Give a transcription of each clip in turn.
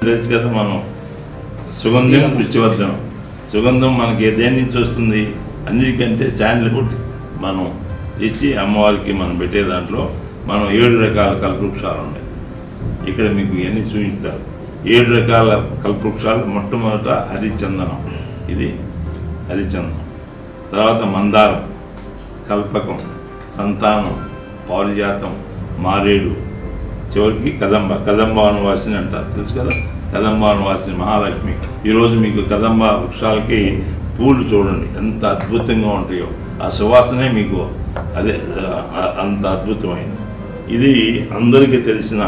తెలుసు కదా మనం సుగంధం పుష్టివర్ధం సుగంధం మనకి దేని నుంచి వస్తుంది అన్నిటికంటే శాండిల్వుడ్ మనం తీసి అమ్మవారికి మనం పెట్టే దాంట్లో మనం ఏడు రకాల కల్పవృక్షాలు ఉన్నాయి ఇక్కడ మీకు ఇవన్నీ చూపిస్తారు ఏడు రకాల కల్పవృక్షాలు మొట్టమొదట హరిచందనం ఇది హరిచందనం తర్వాత మందారం కల్పకం సంతానం పారిజాతం మారేడు చివరికి కదంబ కదంబ వనవాసిని అంటారు తెలుసు కదా కదంబ వనవాసిని మహాలక్ష్మి ఈరోజు మీకు కదంబ వృక్షాలకి పూలు చూడండి ఎంత అద్భుతంగా ఉంటాయో ఆ సువాసనే మీకు అదే ఆ, అంత అద్భుతమైనది ఇది అందరికీ తెలిసిన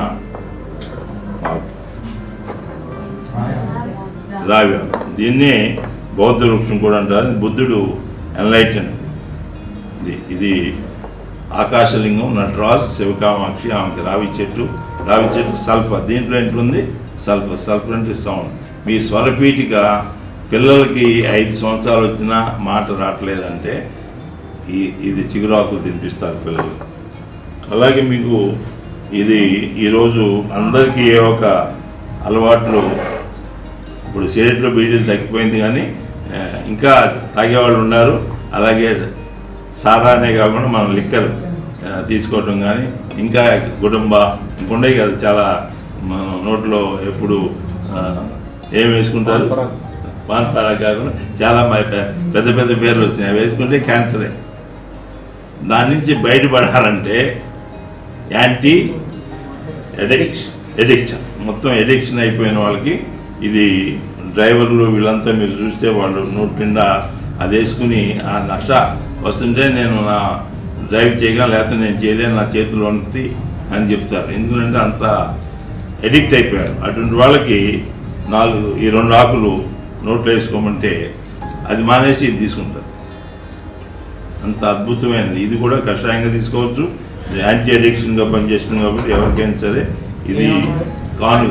రావ్యం దీన్నే బౌద్ధ వృక్షం కూడా అంటారు బుద్ధుడు ఎన్లైటన్ ఇది ఇది ఆకాశలింగం నటరాజ్ శివకామాక్షి ఆమెకి రావి చెట్టు రావి చెట్టు సల్ఫర్ దీంట్లో ఏంటుంది సల్ఫర్ సల్ఫర్ అంటే సౌండ్ మీ స్వరపీఠిక పిల్లలకి ఐదు సంవత్సరాలు వచ్చినా మాట రావట్లేదంటే ఈ ఇది చిగురాకు తినిపిస్తారు పిల్లలు అలాగే మీకు ఇది ఈరోజు అందరికీ ఏ ఒక అలవాట్లు ఇప్పుడు సిగరెట్లో బీడీలు తగ్గిపోయింది కానీ ఆ, ఇంకా తాగేవాళ్ళు ఉన్నారు అలాగే సారానే కాకుండా మనం లిక్కర్ ఆ, తీసుకోవటం కానీ ఇంకా కుటుంబ ఇంకుండే కదా చాలా మన నోట్లో ఎప్పుడు ఆ, ఏం వేసుకుంటారు పాన్ పాన్ పరాగ్ కాకుండా చాలా మ- పె- పెద్ద పెద్ద పేర్లు వచ్చినాయి అవి వేసుకుంటే క్యాన్సరే దాని నుంచి బయటపడాలంటే యాంటీ ఎడిక్షన్ ఎడిక్షన్ మొత్తం ఎడిక్షన్ అయిపోయిన వాళ్ళకి ఇది డ్రైవర్లు వీళ్ళంతా మీరు చూస్తే వాళ్ళు నోటి నిండా అది వేసుకుని ఆ నష వస్తుంటే నేను నా డ్రైవ్ చేయగలను లేకపోతే నేను చేయలేను నా చేతులు వణుకుతి అని చెప్తారు ఎందుకంటే అంత ఎడిక్ట్ అయిపోయారు అటువంటి వాళ్ళకి నాలుగు ఈ రెండు ఆకులు నోట్లో వేసుకోమంటే అది మానేసి ఇది తీసుకుంటారు అంత అద్భుతమైనది ఇది కూడా కషాయంగా తీసుకోవచ్చు ఇది యాంటీ అడిక్షన్గా పనిచేస్తుంది కాబట్టి ఎవరికైనా సరే ఇది కానుగా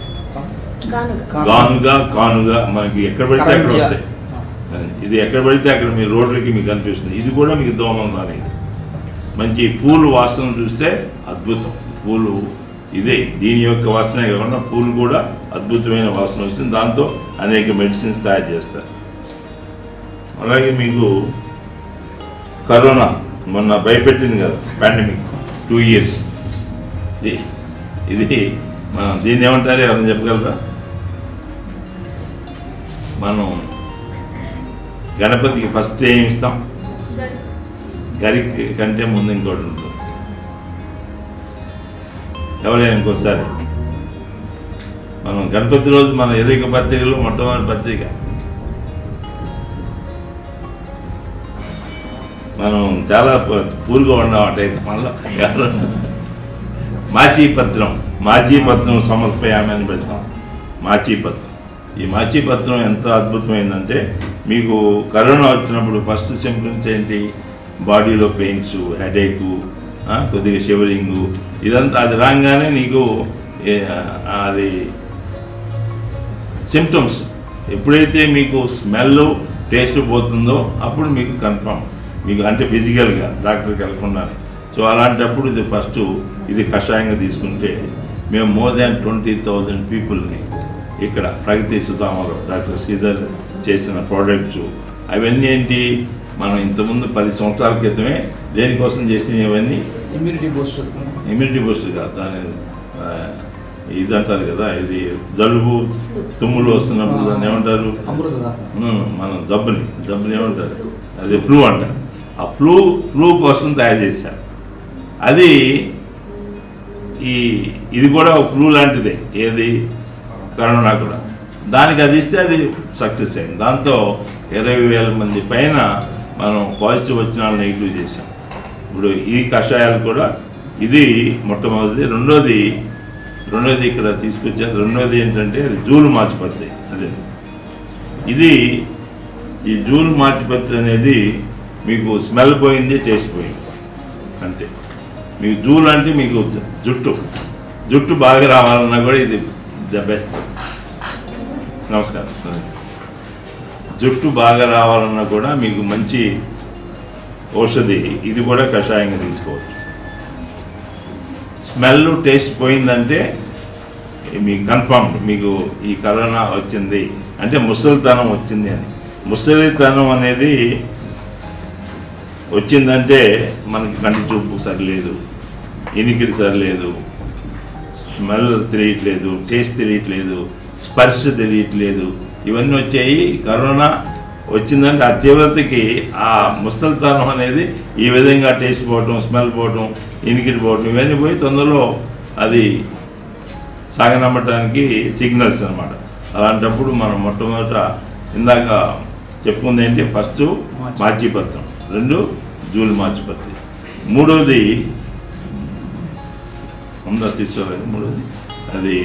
గానుగా కానుగా మనకి ఎక్కడ పడితే అక్కడ కరెంట్ వస్తాయి ఇది ఎక్కడ పడితే అక్కడ మీ రోడ్లకి మీకు కనిపిస్తుంది ఇది కూడా మీకు దోమం రాలేదు మంచి పూలు వాసన చూస్తే అద్భుతం పూలు ఇదే దీని యొక్క వాసనే కాకుండా పూలు కూడా అద్భుతమైన వాసన వస్తుంది దాంతో అనేక మెడిసిన్స్ తయారు చేస్తారు అలాగే మీకు కరోనా మొన్న భయపెట్టింది కదా పాండమిక్ టూ ఇయర్స్ ఇది ఇది మనం దీన్ని ఏమంటారు ఎవరైనా చెప్పగలరా మనం గణపతికి ఫస్ట్ ఏం ఇస్తాం గరి కంటే ముందు ఇంకోటి ఉంటుంది ఎవరైనా ఇంకోసారి మనం గణపతి రోజు మన ఎరుక పత్రికలో మొట్టమొదటి పత్రిక మనం చాలా ప- పూర్గా ఉన్నాం అటైతే మనలో ఎవరు మాచీ పత్రం మాచీ పత్రం సమర్పయామని పెడతాం మాచీ పత్రం ఈ మాచీ పత్రం ఎంత అద్భుతమైందంటే మీకు కరోనా వచ్చినప్పుడు ఫస్ట్ సింప్టమ్స్ ఏంటి బాడీలో పెయిన్స్ హెడేకు కొద్దిగా షివరింగు ఇదంతా అది రాగానే నీకు ఏ- అది సిమ్టమ్స్ ఎప్పుడైతే మీకు స్మెల్ టేస్ట్ పోతుందో అప్పుడు మీకు కన్ఫర్మ్ మీకు అంటే ఫిజికల్గా డాక్టర్కి వెళ్ళకుండా సో అలాంటప్పుడు ఇది ఫస్ట్ ఇది కషాయంగా తీసుకుంటే మేము మోర్ దాన్ ట్వంటీ థౌజండ్ పీపుల్ని ఇక్కడ ప్రగతి సుధామలో డాక్టర్ శ్రీధర్ చేసిన ప్రోడక్ట్స్ అవన్నీ ఏంటి మనం ఇంతకుముందు పది సంవత్సరాల క్రితమే దేనికోసం చేసినవి ఇవన్నీ ఇమ్యూనిటీ బూస్టర్స్ ఇమ్యూనిటీ బూస్టర్ కాదు దాని ఆ, ఇది అంటారు కదా ఇది జలుబు తుమ్ములు వస్తున్నప్పుడు దాన్ని ఏమంటారు అమృత ఉమ్, మనం జబ్బుని జబ్బుని ఏమంటారు అది ఫ్లూ అంటారు ఆ ఫ్లూ ఫ్లూ కోసం తయారు చేశారు అది ఈ ఇది కూడా ఒక ఫ్లూ లాంటిదే ఏది కరోనా కూడా దానికి అది ఇస్తే అది సక్సెస్ అయింది దాంతో ఇరవై వేల మంది పైన మనం పాజిటివ్ వచ్చిన వాళ్ళు నెగిటివ్ చేశాం ఇప్పుడు ఈ కషాయాలు కూడా ఇది మొట్టమొదటిది రెండోది రెండోది ఇక్కడ తీసుకొచ్చారు రెండోది ఏంటంటే అది జూలు మార్చిపత్రి అదే ఇది ఈ జూలు మార్చిపత్రి అనేది మీకు స్మెల్ పోయింది టేస్ట్ పోయింది అంతే మీకు జూలు అంటే మీకు జుట్టు జుట్టు బాగా రావాలన్నా కూడా ఇది ద బెస్ట్ నమస్కారం జుట్టు బాగా రావాలన్నా కూడా మీకు మంచి ఔషధి ఇది కూడా కషాయంగా తీసుకోవచ్చు స్మెల్ టేస్ట్ పోయిందంటే మీకు కన్ఫర్మ్ మీకు ఈ కరోనా వచ్చింది అంటే ముసలితనం వచ్చింది అని ముసలితనం అనేది వచ్చిందంటే మనకి కంటి చూపు సరిలేదు ఇనికిడి సరిలేదు స్మెల్ తెలియట్లేదు టేస్ట్ తెలియట్లేదు స్పర్శ తెలియట్లేదు ఇవన్నీ వచ్చాయి కరోనా వచ్చిందంటే ఆ తీవ్రతకి ఆ ముసలితనం అనేది ఈ విధంగా టేస్ట్ పోవటం స్మెల్ పోవటం ఇనికిడి పోవటం ఇవన్నీ పోయి తొందరలో అది సాగనమ్మటానికి సిగ్నల్స్ అన్నమాట అలాంటప్పుడు మనం మొట్టమొదట ఇందాక చెప్పుకుంది ఏంటి ఫస్ట్ మార్చిపత్రం రెండు జూలు మార్చిపత్రి మూడవది ఉందా తీసుకోలేదు మూడవది అది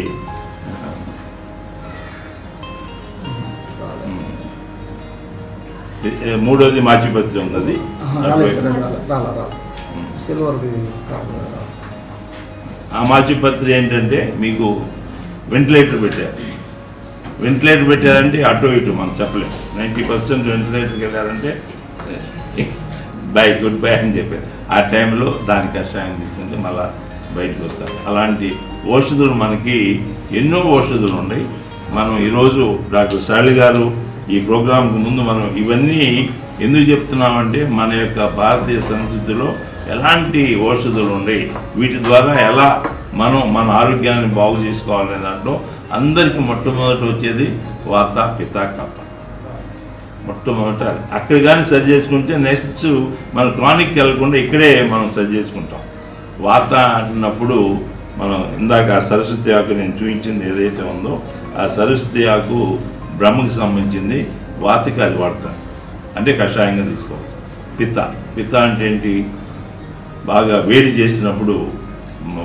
ఉమ్, మూడవది మార్చిపత్రి ఉంది అది ఆహా, రాలేదు సార్ అది రాలేదు రాలా రాలా ఉమ్. సిల్వర్ది కాదు రాలా. ఆ మాచిపత్రి ఏంటంటే మీకు వెంటిలేటర్ పెట్టారు వెంటిలేటర్ పెట్టారంటే అటు ఇటు మనం చెప్పలేము నైంటీ పర్సెంట్ వెంటిలేటర్కి వెళ్ళారంటే బై గుడ్ బై అని చెప్పారు ఆ టైంలో దాని కషాయం తీసుకుంటే మళ్ళా బయటకు వస్తారు అలాంటి ఔషధులు మనకి ఎన్నో ఔషధులు ఉన్నాయి మనం ఈరోజు డాక్టర్ శాలి గారు ఈ ప్రోగ్రాంకు ముందు మనం ఇవన్నీ ఎందుకు చెప్తున్నామంటే మన యొక్క భారతీయ సంస్కృతిలో ఎలాంటి ఔషధులు ఉన్నాయి వీటి ద్వారా ఎలా మనం మన ఆరోగ్యాన్ని బాగు చేసుకోవాలనే దాంట్లో అందరికీ మొట్టమొదటి వచ్చేది వాత పిత కప్ప మొట్టమొదట అది. అక్కడ కానీ సరి చేసుకుంటే నెక్స్ట్ మన క్రానిక్ వెళ్లకుండా ఇక్కడే మనం సరి చేసుకుంటాం వాత అంటున్నప్పుడు మనం ఇందాక ఆ సరస్వతి ఆకు నేను చూపించింది ఏదైతే ఉందో ఆ సరస్వతి ఆకు బ్రహ్మకి సంబంధించింది వాతికి అది వాడతాం అంటే కషాయంగా తీసుకోవాలి పిత్త పిత్త అంటే ఏంటి బాగా వేడి చేసినప్పుడు మ,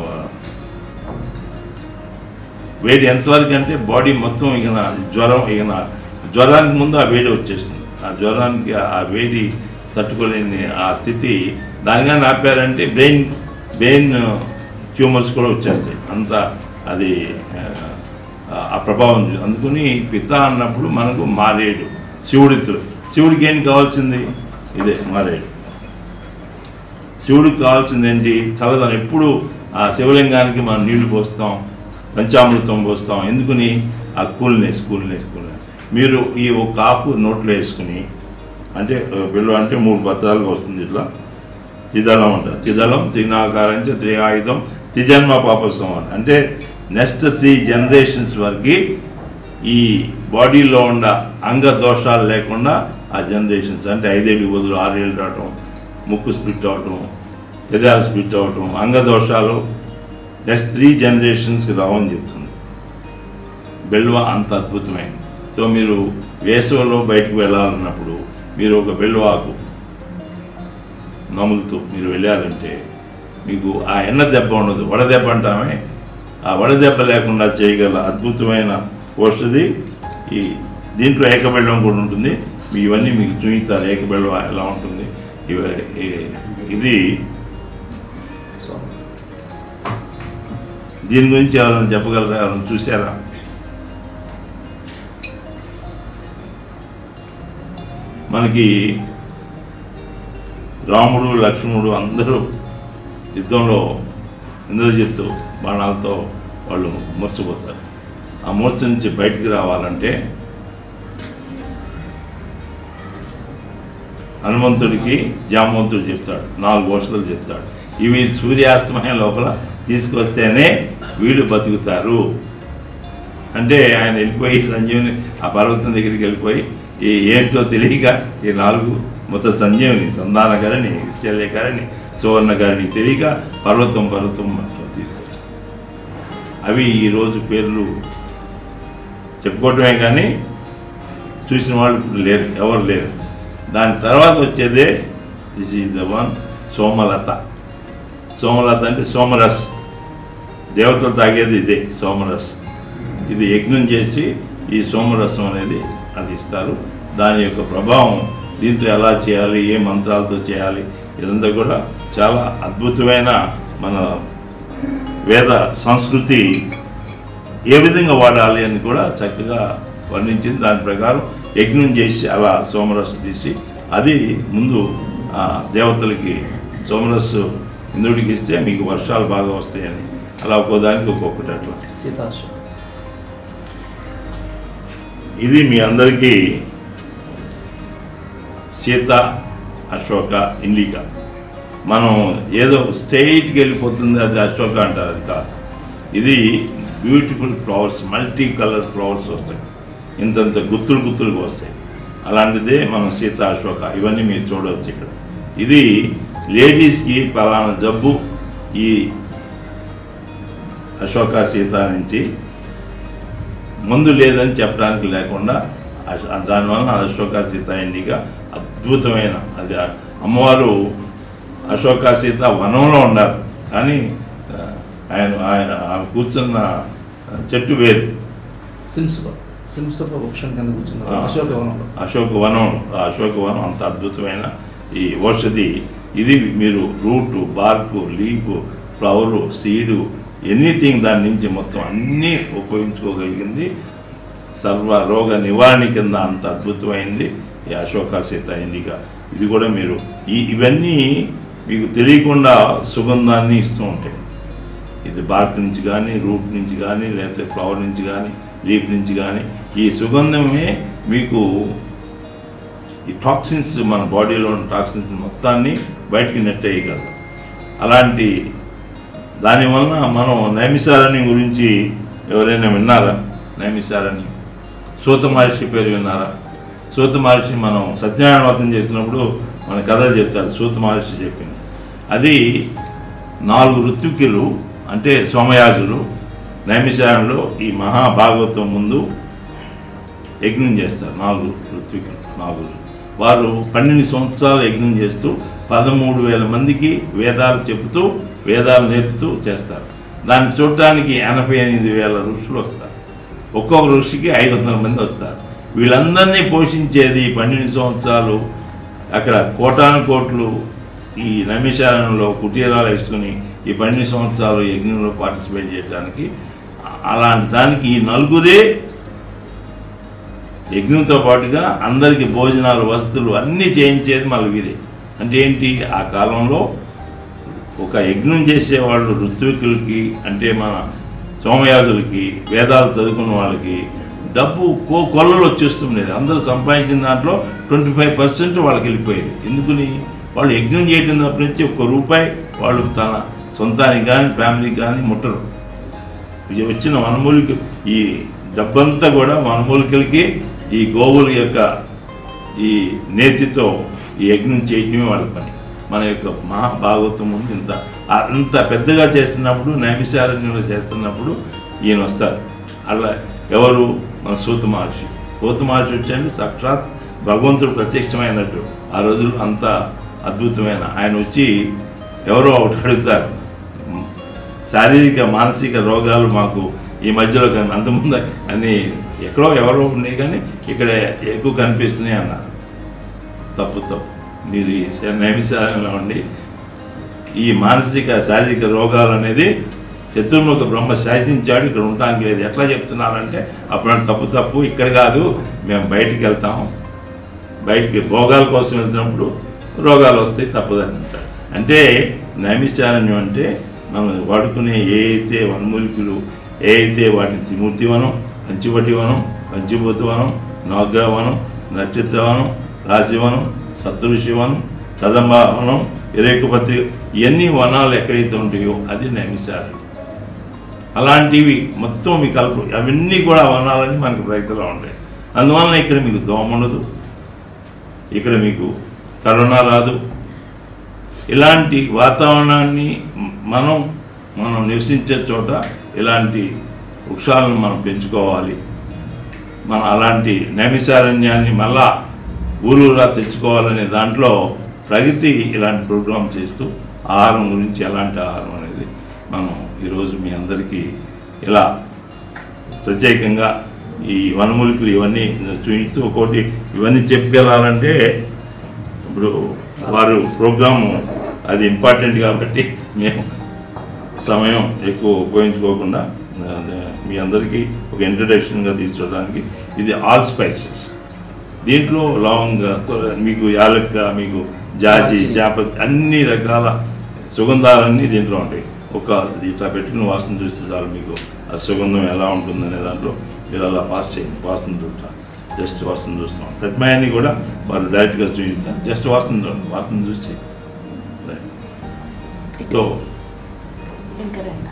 వేడి ఎంతవరకు అంటే బాడీ మొత్తం ఇక జ్వరం ఇక జ్వరానికి ముందు ఆ వేడి వచ్చేస్తుంది ఆ జ్వరానికి ఆ వేడి తట్టుకోలేని ఆ స్థితి దానిగా ఆపారంటే బ్రెయిన్ బ్రెయిన్ ట్యూమర్స్ కూడా వచ్చేస్తాయి అంత అది ఆ, ఆ ప్రభావం చూ- అందుకని పిత్త అన్నప్పుడు మనకు మారేడు శివుడితో శివుడికి ఏం కావాల్సింది ఇదే మారేడు శివుడికి కావాల్సింది ఏంటి చల్లదనం ఎప్పుడు ఆ శివలింగానికి మనం నీళ్లు పోస్తాం పంచామృతం పోస్తాం ఎందుకని ఆ కూల్నెస్ కూల్నెస్ కూల్నెస్ మీరు ఈ ఒక ఆకు నోట్లో వేసుకుని అంటే బిల్లు అంటే మూడు పత్రాలుగా వస్తుంది ఇట్లా తిదలం అంటారు తిదలం త్రినాకారంచ త్రి ఆయుధం త్రిజన్మ పాపసం అని అంటే నెక్స్ట్ త్రీ జనరేషన్స్ వరకు ఈ బాడీలో ఉన్న అంగ దోషాలు లేకుండా ఆ జనరేషన్స్ అంటే ఐదేళ్ళు బదులు ఆరేళ్ళు రావటం ముక్కు స్ప్లిట్ అవటం పెదాలు స్ప్లిట్ అవటం అంగ దోషాలు నెక్స్ట్ త్రీ జనరేషన్స్కి రావని చెప్తుంది బెల్వ అంత అద్భుతమైంది సో మీరు వేసవిలో బయటకు వెళ్ళాలన్నప్పుడు మీరు ఒక బెల్వాకు నములుతూ మీరు వెళ్ళారంటే మీకు ఆ ఎన్న దెబ్బ ఉండదు వడదెబ్బ అంటామే ఆ వడదెబ్బ లేకుండా చేయగల అద్భుతమైన ఔషధి ఈ దీంట్లో ఏకబెళ్ళం కూడా ఉంటుంది మీ ఇవన్నీ మీకు చూపిస్తారు ఏకబెళ్ళం ఎలా ఉంటుంది ఇవ- ఈ- ఇది సో దీని గురించి ఎవరైనా చెప్పగలరా ఎవరైనా చూసారా మనకి రాముడు లక్ష్మణుడు అందరూ యుద్ధంలో ఇంద్రజిత్తు బాణాలతో వాళ్ళు మూర్చపోతారు ఆ మూర్చ నుంచి బయటికి రావాలంటే హనుమంతుడికి జామవంతుడు చెప్తాడు నాలుగు ఔషధాలు చెప్తాడు ఇవి సూర్యాస్తమయం లోపల తీసుకొస్తేనే వీళ్ళు బతుకుతారు అంటే ఆయన వెళ్ళిపోయి సంజీవుని ఆ పర్వతం దగ్గరికి వెళ్ళిపోయి ఈ ఏంటో తెలియక ఈ నాలుగు మొత్తం సంజీవుని సంధానకరని శల్యకరని సువర్ణకరని తెలియక పర్వతం పర్వతం మొత్తం తీసుకొచ్చారు అవి ఈరోజు పేర్లు చెప్పుకోవటమే కానీ చూసిన వాళ్ళు ఇప్పుడు లేరు ఎవరు లేరు దాని తర్వాత వచ్చేదే this is the one Somalatha Somalatha అంటే సోమరస్ దేవతలు తాగేది ఇదే సోమరస్ ఇది యజ్ఞం చేసి ఈ సోమరసం అనేది అది ఇస్తారు దాని యొక్క ప్రభావం దీంతో ఎలా చేయాలి ఏ మంత్రాలతో చేయాలి ఇదంతా కూడా చాలా అద్భుతమైన మన వేద సంస్కృతి ఏ విధంగా వాడాలి అని కూడా చక్కగా వర్ణించింది దాని ప్రకారం యజ్ఞం చేసి అలా సోమరస్సు తీసి అది ముందు ఆ, దేవతలకి సోమరస్సు ఇంద్రుడికి ఇస్తే మీకు వర్షాలు బాగా వస్తాయని అలా ఒక్కోదానికి ఒక్కొక్కటి అట్లా సీతాశ్వ ఇది మీ అందరికీ సీత అశోక ఇండికా మనం ఏదో స్ట్రైట్కి వెళ్ళిపోతుంది అది అశోక అంటారు అది కాదు ఇది beautiful flowers multi colour flowers వస్తాయి ఇంతంత గుత్తులు గుత్తులుగా వస్తాయి అలాంటిదే మనం సీత అశోక ఇవన్నీ మీరు చూడవచ్చు ఇక్కడ ఇది లేడీస్కి పలానా జబ్బు ఈ అశోక సీత నుంచి మందు లేదని చెప్పడానికి లేకుండా అశ- దానివల్ల అశోక సీత ఇండిగా అద్భుతమైన అది ఆ అమ్మవారు అశోక సీత వనంలో ఉన్నారు కానీ ఆ, ఆయన ఆయన ఆమె కూర్చున్న చెట్టు వేరు సింసుక సింసుక వృక్షం కింద కూర్చున్నారు ఆ. అశోక వనంలో అశోక వనం ఆ అశోక వనం అంత అద్భుతమైన ఈ ఔషధి ఇది మీరు root bark leaf flower seed anything దాని నుంచి మొత్తం అన్నీ ఉపయోగించుకోగలిగింది సర్వ రోగ నివారణ కింద అంత అద్భుతమైంది ఈ అశోక సీత ఎన్నిక ఇది కూడా మీరు ఈ ఇవన్నీ మీకు తెలియకుండా సుగంధాన్ని ఇస్తూ ఉంటాయి ఇది బార్క్ నుంచి కానీ రూట్ నుంచి కానీ లేకపోతే ఫ్లవర్ నుంచి కానీ లీఫ్ నుంచి కానీ ఈ సుగంధమే మీకు ఈ టాక్సిన్స్ మన బాడీలో ఉన్న టాక్సిన్స్ మొత్తాన్ని బయటికి నెట్టేయగలదు అలాంటి దానివలన మనం నైమిసారణి గురించి ఎవరైనా విన్నారా నైమిసారణి సూత మహర్షి పేరు విన్నారా సూత మహర్షి మనం సత్యనారాయణ వ్రతం చేసినప్పుడు మన కథలు చెప్తారు సూత మహర్షి చెప్పింది అది నాలుగు ఋత్వికులు అంటే సోమయాజులు నైమిషారంలో ఈ మహాభాగవతం ముందు యజ్ఞం చేస్తారు నాలుగు ఋత్వికులు నాలుగు వారు పన్నెండు సంవత్సరాలు యజ్ఞం చేస్తూ పదమూడు వేల మందికి వేదాలు చెబుతూ వేదాలు నేర్పుతూ చేస్తారు దాన్ని చూడటానికి ఎనభై ఎనిమిది వేల ఋషులు వస్తారు ఒక్కొక్క ఋషికి ఐదు వందల మంది వస్తారు వీళ్ళందరినీ పోషించేది ఈ పన్నెండు సంవత్సరాలు అక్కడ కోటాను కోట్లు ఈ నైమిషారణలో కుటీరాలు వేసుకుని ఈ పన్నెండు సంవత్సరాలు యజ్ఞంలో పార్టిసిపేట్ చేయడానికి అలాంటి దానికి ఈ నలుగురే యజ్ఞంతో పాటుగా అందరికీ భోజనాలు వసతులు అన్నీ చేయించేది మళ్ళీ వీరే అంటే ఏంటి ఆ కాలంలో ఒక యజ్ఞం చేసేవాళ్ళు ఋత్వికులకి అంటే మన సోమయాజులకి వేదాలు చదువుకున్న వాళ్ళకి డబ్బు కో కొల్లలు వచ్చేస్తుండేది అందరూ సంపాదించిన దాంట్లో ట్వంటీ ఫైవ్ పర్సెంట్ వాళ్ళకి వెళ్ళిపోయేది ఎందుకని వాళ్ళు యజ్ఞం చేయడం తప్పించి ఒక్క రూపాయి వాళ్ళు తన సొంతానికి కానీ ఫ్యామిలీకి కానీ ముట్టరు ఇది వచ్చిన వనమూలిక ఈ డబ్బంతా కూడా వనమూలికలకి ఈ గోవుల యొక్క ఈ నేతితో ఈ యజ్ఞం చేయటమే వాళ్ళ పని మన యొక్క మహాభాగవతం ముందు ఇంత అంత పెద్దగా చేస్తున్నప్పుడు నైమిషారణ్యంలో చేస్తున్నప్పుడు ఈయన వస్తారు అలా ఎవరు మన సూత మహర్షి సూత మహర్షి వచ్చండి సాక్షాత్ భగవంతుడు ప్రత్యక్షమైనట్టు ఆ రోజులు అంత అద్భుతమైన ఆయన వచ్చి ఎవరో ఒకటి అడుగుతారు శారీరక మానసిక రోగాలు మాకు ఈ మధ్యలో కానీ అంతకుముందు అని ఎక్కడో ఎవరో ఉన్నాయి కానీ ఇక్కడ ఎక్కువ కనిపిస్తున్నాయి అన్నారు తప్పు తప్పు మీరు ఈ నైమిషాలంలో ఉండి ఈ మానసిక శారీరక రోగాలు అనేది చతుర్ముఖ బ్రహ్మ శాసించాడు ఇక్కడ ఉండటానికి లేదు ఎట్లా చెప్తున్నారంటే అప్పుడు అంటే తప్పు తప్పు ఇక్కడ కాదు మేము బయటికి వెళ్తాం బయటికి భోగాల కోసం వెళ్తున్నప్పుడు రోగాలు వస్తాయి తప్పదని అంటాడు అంటే నైమిషారణ్యం అంటే మనం వాడుకునే ఏ అయితే వనమూలికలు ఏ అయితే వాటిని త్రిమూర్తి వనం కంచిపట్టి వనం కంచిపోతు వనం నవగ్రహ వనం నక్షత్రవనం రాశివనం సప్తఋషి వనం కదంబ వనం ఇరేకపత్రి ఇవన్నీ వనాలు ఎక్కడైతే ఉంటాయో అది నైమిషారణ్యం అలాంటివి మొత్తం మీకు కలుపు అవన్నీ కూడా వనాలని మనకు రైతులో ఉంటాయి అందువలన ఇక్కడ మీకు దోమ ఉండదు ఇక్కడ మీకు కరోనా రాదు ఇలాంటి వాతావరణాన్ని మనం మనం నివసించే చోట ఇలాంటి వృక్షాలను మనం పెంచుకోవాలి మనం అలాంటి నైమిషారణ్యాన్ని మళ్ళా ఊరూరా తెచ్చుకోవాలనే దాంట్లో ప్రగతి ఇలాంటి ప్రోగ్రాం చేస్తూ ఆహారం గురించి ఎలాంటి ఆహారం అనేది మనం ఈరోజు మీ అందరికీ ఇలా ప్రత్యేకంగా ఈ వనమూలికలు ఇవన్నీ చూపిస్తూ ఒకటి ఇవన్నీ చెప్పగలాలంటే ఇప్పుడు వారు ప్రోగ్రాము అది ఇంపార్టెంట్ కాబట్టి మేము సమయం ఎక్కువ ఉపయోగించుకోకుండా అదే మీ అందరికీ ఒక ఇంట్రడక్షన్గా తీసుకోవడానికి ఇది ఆల్ స్పైసెస్ దీంట్లో లవంగ తో- మీకు యాలక్క మీకు జాజి జాపతి అన్ని రకాల సుగంధాలన్నీ దీంట్లో ఉంటాయి ఒక ఇట్లా పెట్టుకుని వాసన చూస్తే చాలు మీకు ఆ సుగంధం ఎలా ఉంటుందనే దాంట్లో మీరు అలా పాస్ చేయండి వాసన చూడటం జస్ట్ వాసన చూస్తాం తజ్మాయాన్ని కూడా వాళ్ళు డైరెక్ట్గా చూపిస్తాం జస్ట్ వాసన చూడండి వాసన చూసి సో ఇంకా రెండు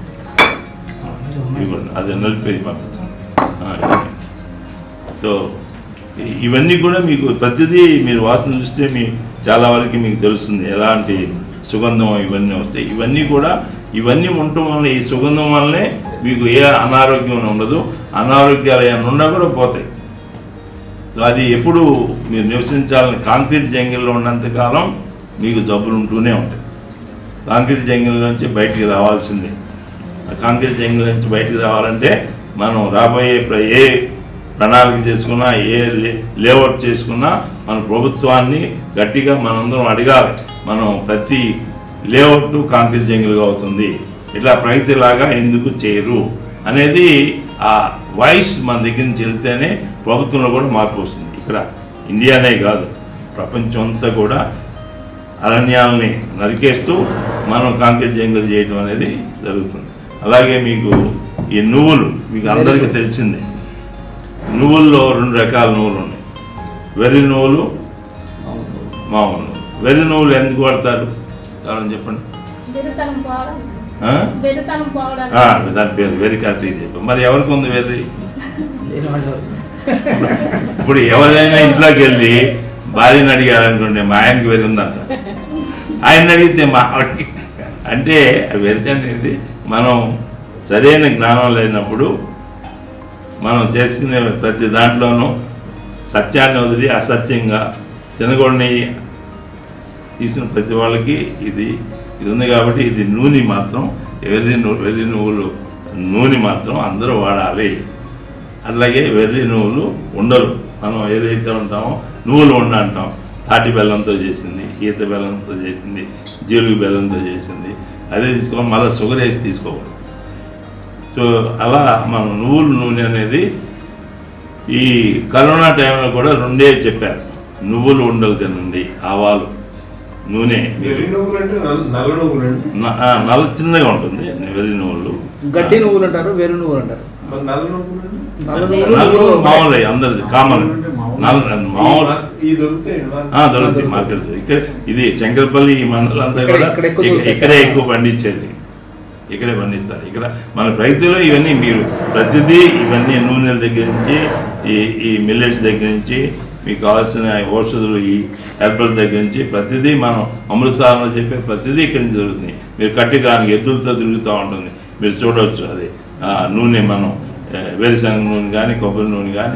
ఇవ్వండి అది నలిపేది పంపిస్తాం ఆ, ఇవ్వండి. సో ఇ- ఇవన్నీ కూడా మీకు ప్రతిదీ మీరు వాసన చూస్తే మీ చాలా వరకు మీకు తెలుస్తుంది ఎలాంటి సుగంధం ఇవన్నీ వస్తాయి ఇవన్నీ కూడా ఇవన్నీ ఉండటం వల్ల ఈ సుగంధం వల్లనే మీకు ఏ అనారోగ్యం ఉండదు అనారోగ్యాలు ఏమైనా ఉన్నా కూడా పోతాయి సో అది ఎప్పుడు మీరు నివసించాలని కాంక్రీట్ జంగిల్లో ఉన్నంతకాలం మీకు జబ్బులు ఉంటూనే ఉంటాయి కాంక్రీట్ జంగిల్ నుంచి బయటికి రావాల్సిందే ఆ కాంక్రీట్ జంగిల్ నుంచి బయటికి రావాలంటే మనం రాబోయే ప్ర- ఏ ప్రణాళిక చేసుకున్నా ఏ లే- లేఅవుట్ చేసుకున్నా మన ప్రభుత్వాన్ని గట్టిగా మనందరం అడగాలి మనం ప్రతి లేఅవుట్ కాంక్రీట్ జంగిల్గా అవుతుంది ఇట్లా ప్రగతిలాగా ఎందుకు చేయరు అనేది ఆ వాయిస్ మన దగ్గర నుంచి వెళ్తేనే ప్రభుత్వంలో కూడా మార్పు వస్తుంది ఇక్కడ ఇండియానే కాదు ప్రపంచం అంతా కూడా అరణ్యాలని నరికేస్తూ మనం కాంక్రీట్ జంగల్ చేయడం అనేది జరుగుతుంది అలాగే మీకు ఈ నువ్వులు మీకు అందరికీ తెలిసిందే నువ్వుల్లో రెండు రకాల నువ్వులు ఉన్నాయి వెర్రి నువ్వులు మామూలు నువ్వులు వెర్రి నువ్వులు ఎందుకు వాడతారు కావాలని చెప్పండి బెరుతనం పోవడం ఆ? బెరుతనం పోవడం ఆ, దాని పేరు వెర్రి కరెక్ట్ చెప్పి మరి ఎవరికి ఉంది వెర్రి లేని వాళ్ళు ఇప్పుడు ఎవరైనా ఇంట్లోకి వెళ్ళి భార్యని అడిగారనుకోండి మా ఆయనకి వెర్రి ఉందంట ఆయన అడిగితే మా ఆవిడకి అంటే వెర్రి అనేది మనం సరైన జ్ఞానం లేనప్పుడు మనం చేసుకునే ప్రతి దాంట్లోనూ సత్యాన్ని వదిలి అసత్యంగా తినకూడని తీసిన ప్రతి వాళ్ళకి ఇది ఇది ఉంది కాబట్టి ఇది నూనె మాత్రం వెర్రి నూ వెర్రి నువ్వులు నూనె మాత్రం అందరూ వాడాలి అట్లాగే వెర్రి నువ్వులు ఉండలు మనం ఏదైతే ఉంటామో నువ్వులు ఉండ అంటాం తాటి బెల్లంతో చేసింది ఈత బెల్లంతో చేసింది జీలుగు బెల్లంతో చేసింది అదే తీసుకోవాలి మళ్ళీ షుగర్ వేసి తీసుకోకూడదు సో అలా మనం నువ్వుల నూనె అనేది ఈ కరోనా టైంలో కూడా రెండే చెప్పారు నువ్వులు ఉండలు తినండి ఆవాలు నూనె వెర్రి నువ్వులు అంటే నల్ల నల్ల నువ్వులు అండి న- ఆ, నల్ల చిన్నగా ఉంటుంది వెర్రి నువ్వులు గడ్డి నువ్వులు అంటారు వేరు నువ్వులు అంటారు మరి నల్ల నువ్వులు అండి నల్ల నలుగురు నువ్వులు మామూలు అందరిది కామన్ నల్ల మామూలు ఈ దొరుకుతాయి ఆ, దొరుకుతాయి మార్కెట్ ఇక్కడ ఇది శంకరపల్లి ఈ మండలం అంతా ఇక్కడ- కూడా ఇక్కడ ఎక్కువ ఇక- దొరుకుతాయి. ఇక్కడే ఎక్కువ పండించేది ఇక్కడే పండిస్తారు ఇక్కడ మన రైతులు ఇవన్నీ మీరు ప్రతిదీ ఇవన్నీ నూనెల దగ్గర నుంచి ఈ ఈ మిల్లెట్స్ దగ్గర నుంచి మీకు కావాల్సిన ఔషధులు ఈ హెర్బల్ దగ్గర నుంచి ప్రతిదీ మనం అమృతాలను చెప్పే ప్రతిదీ ఇక్కడి నుంచి జరుగుతుంది మీరు కట్టిగానికి ఎద్దులతో తిరుగుతూ ఉంటుంది మీరు చూడవచ్చు అది ఆ, నూనె మనం ఆ, వేరుశనగ నూనె కానీ కొబ్బరి నూనె కానీ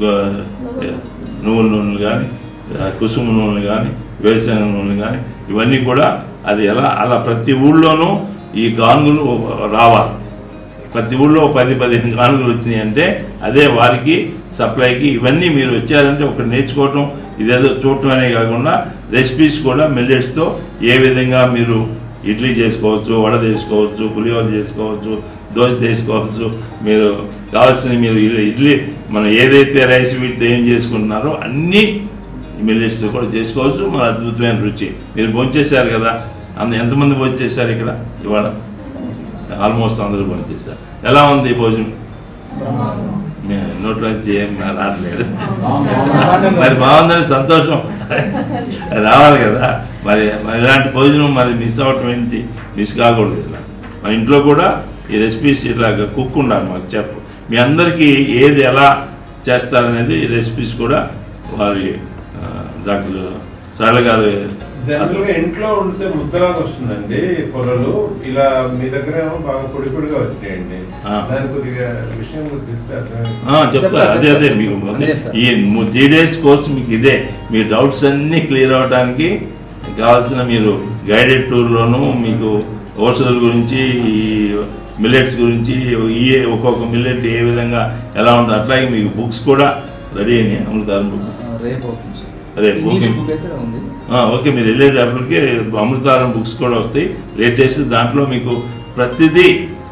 నువ్వుల నూనెలు కానీ కుసుమ నూనె కానీ వేరుశనగ నూనె కానీ ఇవన్నీ కూడా అది ఎలా అలా ప్రతి ఊళ్ళోనూ ఈ గానుగులు రావాలి ప్రతి ఊళ్ళో పది పదిహేను గానుగులు వచ్చినాయి అంటే అదే వారికి సప్లైకి ఇవన్నీ మీరు వచ్చారంటే ఒకటి నేర్చుకోవటం ఇదేదో చూడటం అనే కాకుండా రెసిపీస్ కూడా మిల్లెట్స్తో ఏ విధంగా మీరు ఇడ్లీ చేసుకోవచ్చు వడ చేసుకోవచ్చు పులిహోర చేసుకోవచ్చు దోశ చేసుకోవచ్చు మీరు కావాల్సిన మీరు ఇడ్లీ- ఇడ్లీ మనం ఏదైతే రైస్ వీటితో ఏం చేసుకుంటున్నారో అన్నీ మిల్లెట్స్ కూడా చేసుకోవచ్చు మన అద్భుతమైన రుచి మీరు భోంచేశారు కదా అంత ఎంతమంది భోంచేశారు ఇక్కడ ఇవాళ ఆల్మోస్ట్ అందరూ భోంచేశారు ఎలా ఉంది ఈ భోజనం మే- నోట్లో నుంచి ఏం రావట్లేదు మరి బాగుందని సంతోషం రావాలి కదా మరి మరి ఇలాంటి భోజనం మరి మిస్ అవ్వటం ఏంటి మిస్ కాకూడదు ఇలా మన ఇంట్లో కూడా ఈ రెసిపీస్ ఇట్లాగ కుక్ ఉండాలి మాకు చెప్పు మీ అందరికీ ఏది ఎలా చేస్తారనేది ఈ రెసిపీస్ కూడా వారి ఆ, డాక్టర్ సరళ గారు జనరల్ గా ఇంట్లో ఉంటే ముద్దలాగా వస్తుందండి పొరలు ఇలా మీ దగ్గర ఏమో బాగా పొడి పొడిగా వచ్చినాయండి ఆ. దాని కొద్దిగా విషయం గురించి చెప్తే అర్థమైంది. ఆ, చెప్తారు అదే అదే మీకు అదే చెప్తారు. ఈ త్రీ డేస్ కోర్స్ మీకు ఇదే మీ డౌట్స్ అన్నీ క్లియర్ అవ్వడానికి కావాల్సిన మీరు గైడెడ్ టూర్లోను మీకు ఔషధాల గురించి ఈ మిల్లెట్స్ గురించి ఈ ఒక్కొక్క మిల్లెట్ ఏ విధంగా ఎలా ఉంటుంది అట్లాగే మీకు బుక్స్ కూడా రెడీ అయినాయి అమృతారం బుక్ ఆ, రేపు అవుతుంది సార్. రేపు ఇంగ్లీష్ ఓకే. బుక్ అయితే ఉంది ఆ, ఓకే మీరు వెళ్ళేటప్పటికి అమృతారం బుక్స్ కూడా వస్తాయి లేటెస్ట్ దాంట్లో మీకు ప్రతిదీ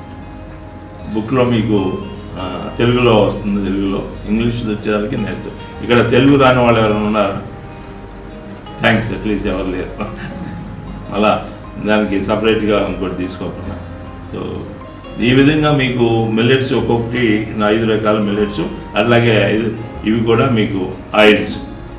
బుక్లో మీకు ఆ, తెలుగులో వస్తుంది తెలుగులో ఇంగ్లీష్ వచ్చేదానికి నేర్చు ఇక్కడ తెలుగు రాని వాళ్ళు ఎవరైనా ఉన్నారా థ్యాంక్స్ అట్లీస్ట్ ఎవరు లేరు మళ్ళా దానికి సపరేట్గా ఇంకోటి తీసుకోకుండా సో ఈ విధంగా మీకు మిల్లెట్స్ ఒక్కొక్కటి ఐదు రకాల మిల్లెట్స్ అట్లాగే ఐదు- ఇవి కూడా మీకు ఆయిల్స్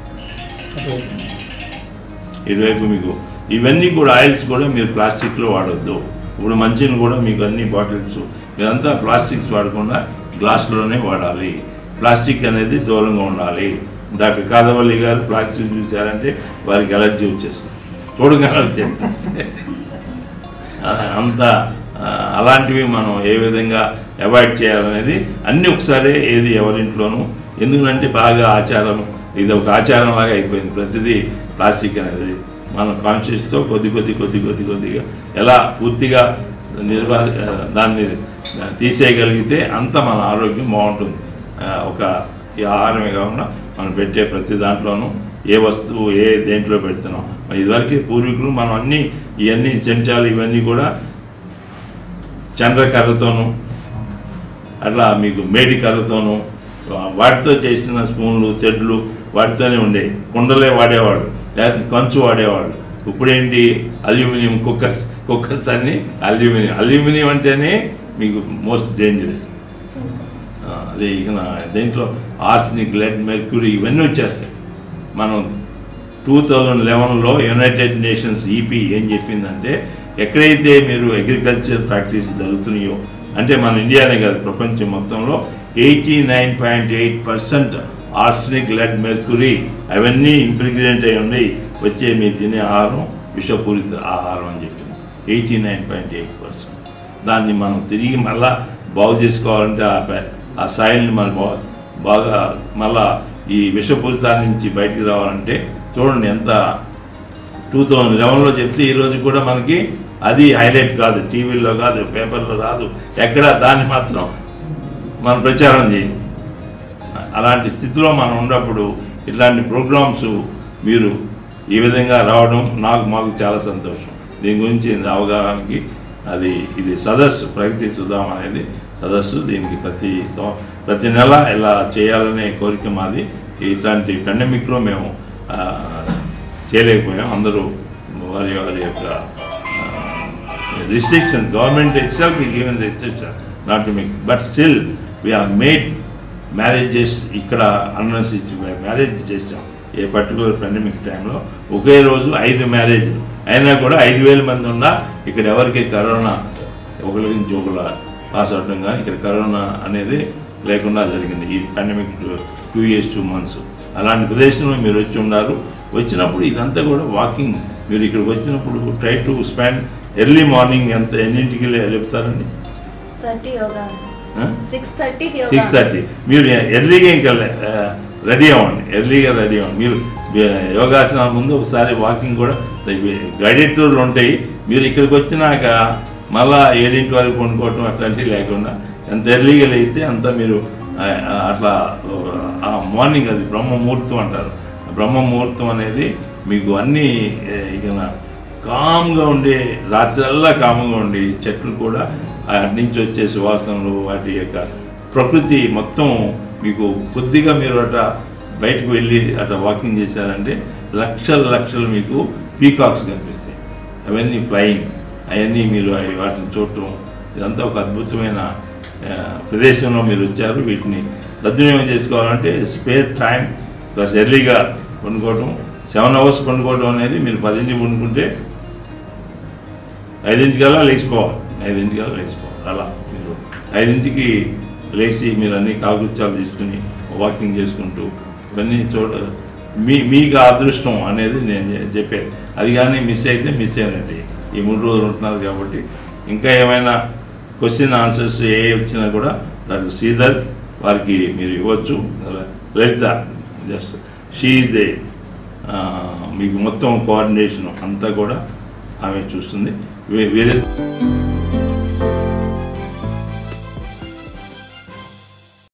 ఇటువైపు మీకు ఇవన్నీ కూడా ఆయిల్స్ కూడా మీరు ప్లాస్టిక్లో వాడొద్దు ఇప్పుడు మంచిని కూడా మీకు అన్ని బాటిల్స్ మీరంతా ప్లాస్టిక్స్ వాడకుండా గ్లాస్లోనే వాడాలి ప్లాస్టిక్ అనేది దూరంగా ఉండాలి డాక్టర్ కాదవల్లి గారు ప్లాస్టిక్ చూశారంటే వారికి ఎలర్జీ వచ్చేస్తుంది చూడగానే వచ్చేస్తుంది ఆ, అంత ఆ, అలాంటివి మనం ఏ విధంగా అవాయిడ్ చేయాలనేది అన్ని ఒకసారి ఏది ఎవరింట్లోనూ ఎందుకంటే బాగా ఆచారం ఇది ఒక ఆచారం లాగా అయిపోయింది ప్రతిదీ ప్లాస్టిక్ అనేది మనం కాన్షియస్తో కొద్ది కొద్ది కొద్ది కొద్ది కొద్దిగా ఎలా పూర్తిగా నిర్వా దాన్ని తీసేయగలిగితే అంత మన ఆరోగ్యం బాగుంటుంది ఆ, ఒక ఈ ఆహారమే కాకుండా మనం పెట్టే ప్రతి దాంట్లోనూ ఏ వస్తువు ఏ దేంట్లో పెడుతున్నాం మరి ఇదివరకు పూర్వీకులు మనం అన్ని ఇవన్నీ చెంచాలు ఇవన్నీ కూడా చంద్రకర్రతోనూ అట్లా మీకు మేడి కర్రతోనూ వాటితో చేసిన స్పూన్లు తెడ్లు వాటితోనే ఉండేవి కుండలే వాడేవాడు లేకపోతే కంచు వాడేవాడు ఇప్పుడేంటి అల్యూమినియం కుక్కర్స్ కుక్కర్స్ అన్ని అల్యూమినియం అల్యూమినియం అంటేనే మీకు మోస్ట్ డేంజరస్ అదే ఇక నా- దీంట్లో ఆర్స్నిక్ లెడ్ మెర్క్యూరీ ఇవన్నీ వచ్చేస్తాయి మనం టూ థౌజండ్ లెవెన్లో యునైటెడ్ నేషన్స్ ఈపీ ఏం చెప్పిందంటే ఎక్కడైతే మీరు అగ్రికల్చర్ ప్రాక్టీస్ జరుగుతున్నాయో అంటే మన ఇండియానే కాదు ప్రపంచం మొత్తంలో eighty nine point eight percent arsenic lead mercury అవన్నీ ఇంప్రిగ్రెంట్ అయి ఉన్నాయి వచ్చే మీరు తినే ఆహారం విషపూరిత ఆహారం అని చెప్పింది eighty nine point eight percent దాన్ని మనం తిరిగి మళ్ళా బాగు చేసుకోవాలంటే ఆ ప- ఆ సాయిల్ని మనం బా- బాగా మళ్ళా ఈ విషపూరితాన్ని నుంచి బయటికి రావాలంటే చూడండి ఎంత టూ థౌజండ్ లెవెన్లో చెప్తే ఈరోజు కూడా మనకి అది హైలైట్ కాదు టీవీలో కాదు పేపర్లో రాదు ఎక్కడ దాన్ని మాత్రం మనం ప్రచారం చేయం అలాంటి స్థితిలో మనం ఉన్నప్పుడు ఇట్లాంటి ప్రోగ్రామ్స్ మీరు ఈ విధంగా రావడం నాకు మాకు చాలా సంతోషం దీని గురించి ఇంత అవగాహనకి అది ఇది సదస్సు ప్రగతి సుధాం అనేది సదస్సు దీనికి ప్రతి సం- ప్రతి నెల ఇలా చేయాలనే కోరిక మాది ఇట్లాంటి పెండమిక్లో మేము ఆ, చేయలేకపోయాం అందరూ వారి వారి యొక్క restriction government itself is given restriction not to make but still we have made marriages ఇక్కడ అన్వసిస్ట్ మ్యారేజ్ చేసాం ఏ పర్టికులర్ పెండమిక్ టైంలో ఒకే రోజు ఐదు మ్యారేజ్ అయినా కూడా ఐదు వేల మంది ఉన్నా ఇక్కడ ఎవరికి కరోనా ఒకరి నుంచి ఒకరు పాస్ అవడం కానీ ఇక్కడ కరోనా అనేది లేకుండా జరిగింది ఈ pandemic two years two months అలాంటి ప్రదేశంలో మీరు వచ్చి ఉన్నారు వచ్చినప్పుడు ఇదంతా కూడా వాకింగ్ మీరు ఇక్కడికి వచ్చినప్పుడు try to spend early morning ఎంత ఎన్నింటికి లే- లేపుతారండి థర్టీ యోగా సిక్స్ థర్టీకి యోగా సిక్స్ థర్టీ మీరు ఎర్లీగా ఇంకా రెడీ అవ్వండి ఎర్లీగా రెడీ అవ్వండి మీరు ఆ, యోగాసనాల ముందు ఒకసారి వాకింగ్ కూడా గైడెడ్ టూర్లు ఉంటాయి మీరు ఇక్కడికి వచ్చినాక మళ్ళా ఏడింటి వరకు కొనుక్కోవటం అట్లాంటివి లేకుండా ఎంత ఎర్లీగా లేస్తే అంత మీరు ఆ, ఆ, అట్లా ఆ మార్నింగ్ అది బ్రహ్మ ముహూర్తం అంటారు ఆ బ్రహ్మ ముహూర్తం అనేది మీకు అన్నీ ఏ, ఇక కామ్గా ఉండే రాత్రల్లా కామ్గా ఉండి చెట్లు కూడా అటు నుంచి వచ్చే సువాసనలు వాటి యొక్క ప్రకృతి మొత్తం మీకు కొద్దిగా మీరు అట బయటకు వెళ్ళి అట్లా వాకింగ్ చేశారంటే లక్షల లక్షలు మీకు పీకాక్స్ కనిపిస్తాయి అవన్నీ ఫ్లయింగ్ అవన్నీ మీరు అవి వాటిని చూడటం ఇదంతా ఒక అద్భుతమైన ఆ, ప్రదేశంలో మీరు వచ్చారు వీటిని సద్వినియోగం చేసుకోవాలంటే స్పేర్ టైం ప్లస్ ఎర్లీగా కొనుక్కోవటం సెవెన్ అవర్స్ కొనుక్కోవడం అనేది మీరు పదింటికి కొనుక్కుంటే ఐదింటికల్లా లేచిపోవాలి ఐదింటికల్లా లేచిపోవాలి అలా మీరు ఐదింటికి లేచి మీరు అన్ని కాకుత్యాలు తీసుకుని వాకింగ్ చేసుకుంటూ ఇవన్నీ చూడ మీ మీకు ఆ అదృష్టం అనేది నేను చె- చెప్పేది అది కానీ మిస్ అయితే మిస్ అయినట్టు ఈ మూడు రోజులు ఉంటున్నారు కాబట్టి ఇంకా ఏమైనా క్వశ్చన్ ఆన్సర్స్ ఏ వచ్చినా కూడా డాక్టర్ శ్రీధర్ వారికి మీరు ఇవ్వచ్చు Lalitha just she is the మీకు మొత్తం కోఆర్డినేషన్ అంతా కూడా ఆమె చూస్తుంది వే- వేరే